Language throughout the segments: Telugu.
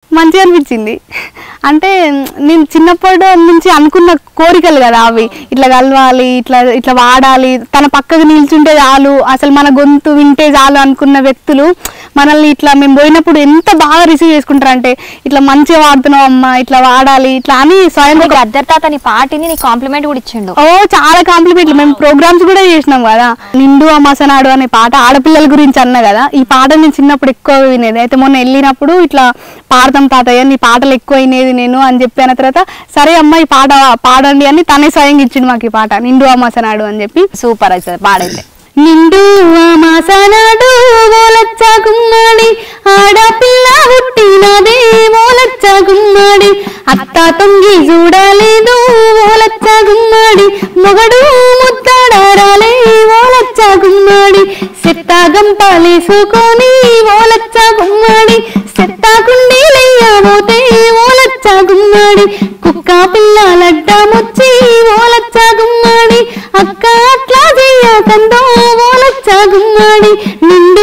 మంచిగా అనిపించింది అంటే నేను చిన్నప్పటి నుంచి అనుకున్న కోరికలు కదా అవి ఇట్లా కలవాలి ఇట్లా ఇట్లా వాడాలి తన పక్కకు నిల్చుంటే చాలు అసలు మన గొంతు వింటే చాలు అనుకున్న వ్యక్తులు మనల్ని ఇట్లా మేము పోయినప్పుడు ఎంత బాగా రిసీవ్ చేసుకుంటారు అంటే ఇట్లా మంచిగా వాడుతున్నావు అమ్మా ఇట్లా వాడాలి ఇట్లా అని స్వయంగా ఒక- గద్దర్ తాత నీ పాటిని నీ కాంప్లిమెంట్ కూడా ఇచ్చిండు ఓ చాలా కాంప్లిమెంట్లు మేము ప్రోగ్రామ్స్ కూడా చేసినాం కదా నిండు అమాసనాడు అనే పాట ఆడపిల్లల గురించి అన్న కదా ఈ పాట నేను చిన్నప్పుడు ఎక్కువ వినేది అయితే మొన్న వెళ్ళినప్పుడు ఇట్లా పాడతాం తాతయ్య నీ పాటలు ఎక్కువ వినేది నేను అని చెప్పిన తర్వాత సరే అమ్మ ఈ పాట పాడండి అని తనే స్వయంగా ఇచ్చిండు మాకు ఈ పాట నిండు అమాసనాడు అని చెప్పి సూపర్ అయితే పాడైతే నిండు అమాసనాడు ఓలచ్చ గుమ్మడి ఆడపిల్ల పుట్టినదే ఓలచ్చ గుమ్మడి అత్త తొంగి చూడలేదు ఓలచ్చ గుమ్మడి మొగడు ముత్తడారాలే ఓలచ్చ గుమ్మడి సెత్త గంపలేసుకొని ఓలచ్చ గుమ్మడి సెత్త కుండీలయ్యబోతే ఓలచ్చ గుమ్మడి కుక్క పిల్లలడ్డమొచ్చి ఓలచ్చ గుమ్మడి అక్క అట్లా చెయ్యకందో ఓలచ్చ గుమ్మడి నిండు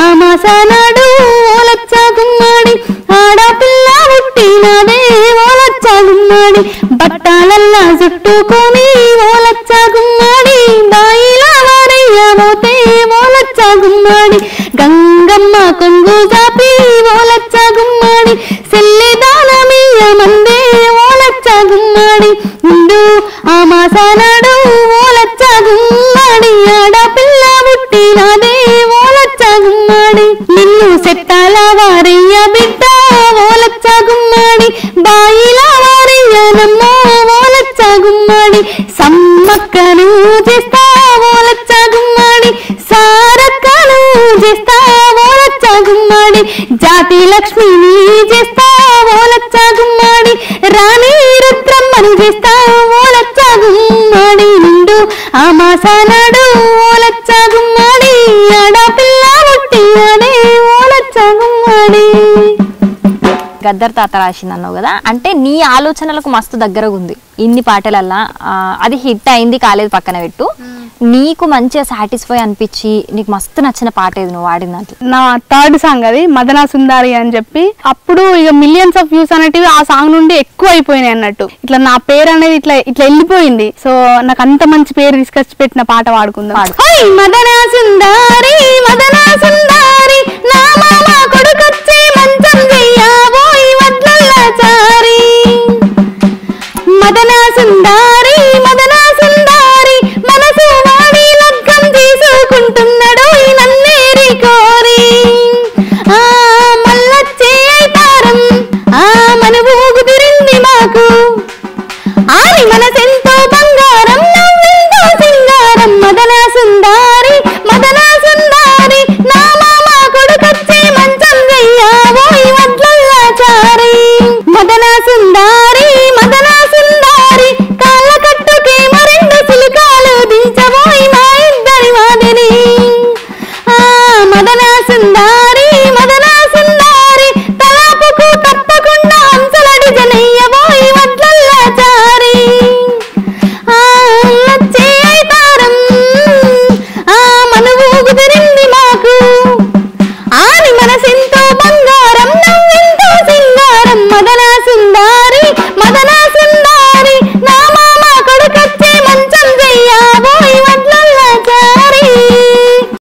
ఆమాసనాడు ఓలచ్చ గుమ్మడి ఆడపిల్ల పుట్టినదే ఓలచ్చ గుమ్మడి బట్టాలల్లా చుట్టుకొని ఓలచ్చ గుమ్మడి బాయిలా వారయ్యబోతే ఓలచ్చ గుమ్మడి గంగమ్మ కొంగు జాపి ఓలచ్చ గుమ్మడి సెల్లి దానమీయ మందే ఓలచ్చ గుమ్మడి నిండు ఆమాసనాడు ఓలచ్చ గుమ్మడి ఆడపిల్ల పుట్టినదే ఓలచ్చ గుమ్మడి నిన్ను సెట్టాల వారయ్య బిడ్డ ఓలచ్చ గుమ్మడి బాయిల వారయ్య నమ్మో ఓలచ్చ గుమ్మడి సమ్మక్కను చేస్తా ఓలచ్చ గుమ్మడి సారక్కను చేస్తా ఓలచ్చ గుమ్మడి జాతి లక్ష్మిని చేస్తా ఓలచ్చ గుమ్మడి రాణి రుద్రమ్మను చేస్తా ఓలచ్చ గుమ్మడి నిండు అమాసనాడు ఓలచ్చ గుమ్మడి ఆడపిల్ల పుట్టినదే ఓలచ్చ గుమ్మడి గద్దర్ తాత రాసింది అన్నావు కదా అంటే నీ ఆలోచనలకు మస్తు దగ్గరగా ఉంది ఇన్ని పాటలల్లా ఆ, అది హిట్ అయింది కాలేదు పక్కన పెట్టు నీకు మంచిగా సాటిస్ఫై అనిపించి నీకు మస్తు నచ్చిన పాట ఏది నువ్వు వాడిన దాంట్లో నా థర్డ్ సాంగ్ అది మదనా సుందారి అని చెప్పి అప్పుడు ఇక మిలియన్స్ ఆఫ్ వ్యూస్ అనేటివి ఆ సాంగ్ నుండి ఎక్కువ అయిపోయినాయి అన్నట్టు ఇట్లా నా పేరు అనేది ఇట్లా ఇట్లా వెళ్ళిపోయింది సో నాకు అంత మంచి పేరు తీసుకొచ్చి పెట్టిన పాట వాడుకుందాం పాడు. హై, మదనా సుందారి మదనా సుందారి నా మామ కొడుకు